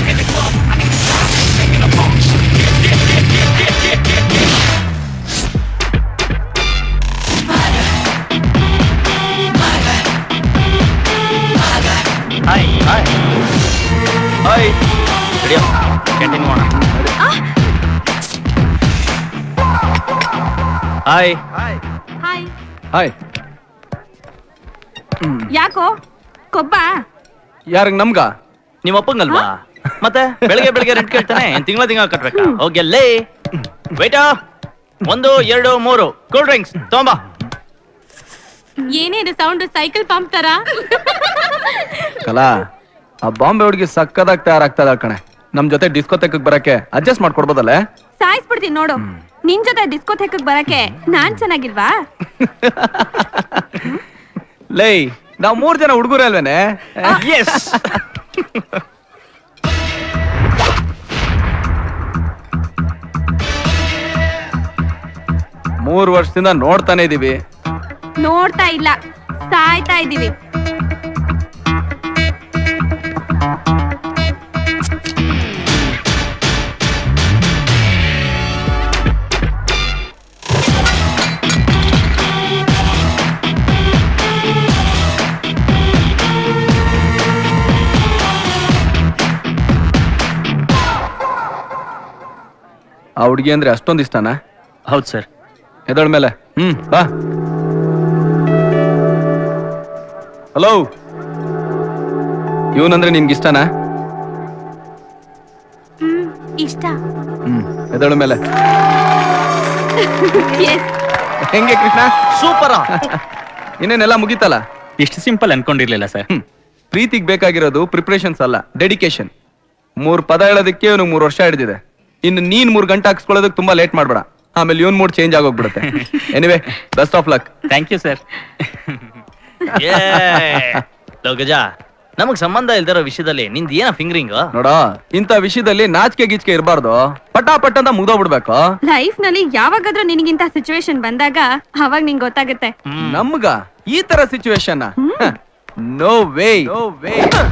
hi hi hi ರೆಡಿಯೋ continue ಮಾಡೋಣ hi hi hi ಯಾಕೋ ಕೊಬ್ಬ ಯಾರಿಗ್ ನಮ್ಗ ನಿಮ್ಮ ಅಪ್ಪಂಗಲ್ವಾ ಮತ್ತೆ ಬೆಳಗ್ಗೆ ಬೆಳಗ್ಗೆ ರೆಂಟ್ ಕೇಳ್ತಾನೆ ಏನ್ ತಿಂಗಳ ತಿಂಗಳ ಕಟ್ಬೇಕಾ ಹೋಗಿ ಅಲ್ಲೇ ವೇಟ ಒಂದು ಎರಡು ಮೂರು ಕೂಲ್ ಡ್ರಿಂಕ್ಸ್ ತೊಂಬಾ ಏನೇ ಇದು ಸೌಂಡ್ ಸೈಕಲ್ ಪಂಪ್ ತರ ಕಲಾ ಆ ಬಾಂಬೆ ಹುಡುಗಿ ಸಕ್ಕದಾಗ್ ತಯಾರಾಗ್ತದ ಕಣೆ ನಮ್ ಜೊತೆ ಡಿಸ್ಕೋತೆಕ್ ಬರಕ್ಕೆ ಅಡ್ಜಸ್ಟ್ ಮಾಡ್ಕೊಡ್ಬೋದಲ್ಲೇ ಸಾಯಿಸ್ಬಿಡ್ತೀನಿ ನೋಡು ನಿನ್ ಜೊತೆ ಡಿಸ್ಕೋಥೆಕ್ ಬರಕ್ಕೆ ನಾನ್ ಚೆನ್ನಾಗಿಲ್ವಾ ಲೇ ನಾವ್ ಮೂರ್ ಜನ ಹುಡುಗರು ಅಲ್ವೇನೆ ಎಸ್ ಮೂರ್ ವರ್ಷದಿಂದ ನೋಡ್ತಾನೆ ಇದೀವಿ ನೋಡ್ತಾ ಇಲ್ಲ ಸಾಯ್ತಾ ಇದೀವಿ ಆ ಹುಡುಗಿ ಅಂದ್ರೆ ಅಷ್ಟೊಂದ್ ಇಷ್ಟನಾ ಹೌದು ಸರ್ ಎದಳ ಮೇಲೆ ಹ್ಮ್ ಬಾ ಹಲೋ ಇವನಂದ್ರೆ ನಿನ್ಗೆ ಇಷ್ಟನಾ ಹ್ಮ್ ಇಷ್ಟ ಹ್ಮ್ ಎದಳ ಮೇಲೆ ಎಸ್ ಹೆಂಗೆ ಕೃಷ್ಣ ಸೂಪರ್ ಇನ್ನೇನೆಲ್ಲ ಮುಗೀತಲ್ಲ ಇಷ್ಟು ಸಿಂಪಲ್ ಅನ್ಕೊಂಡಿರ್ಲಿಲ್ಲ ಸರ್ ಹ್ಮ್ ಪ್ರೀತಿಗ್ ಬೇಕಾಗಿರೋದು ಪ್ರಿಪ್ರೇಷನ್ಸ್ ಅಲ್ಲ ಡೆಡಿಕೇಶನ್ ಮೂರ್ ಪದ ಹೇಳೋದಕ್ಕೆ ಇವನಿಗೆ ಮೂರ್ ವರ್ಷ ಹಿಡಿದಿದೆ ಇನ್ನು ನೀನ್ ಮೂರ್ ಗಂಟೆ ಹಾಕ್ಸ್ಕೊಳ್ಳೋದಕ್ಕೆ ತುಂಬಾ ಲೇಟ್ ಮಾಡ್ಬೇಡ ಆಮೇಲೆ ಇವನ್ ಮೂಡ್ ಚೇಂಜ್ ಆಗೋಗ್ಬಿಡುತ್ತೆ anyway best of luck thank you sir ಗಜ ನಮಗ್ ಸಂಬಂಧ ಇಲ್ದಿರೋ ವಿಷಯದಲ್ಲಿ ನಿಂದ ಏನ ಫಿಂಗರಿಂಗ್ ನೋಡ ಇಂಥ ವಿಷಯದಲ್ಲಿ ನಾಚಿಕೆ ಗೀಚಿಕೆ ಇರಬಾರ್ದು ಪಟ ಪಟ್ ಅಂತ ಮುಗ್ದೋಗ್ಬಿಡ್ಬೇಕು ಲೈಫ್ ನಲ್ಲಿ ಯಾವಾಗಾದ್ರೂ ನಿನಗಿಂತ ಸಿಚುವೇಶನ್ ಬಂದಾಗ ಅವಾಗ ನಿಂಗೆ ಗೊತ್ತಾಗುತ್ತೆ ನಮ್ಗ ಈ ತರ situation no way no way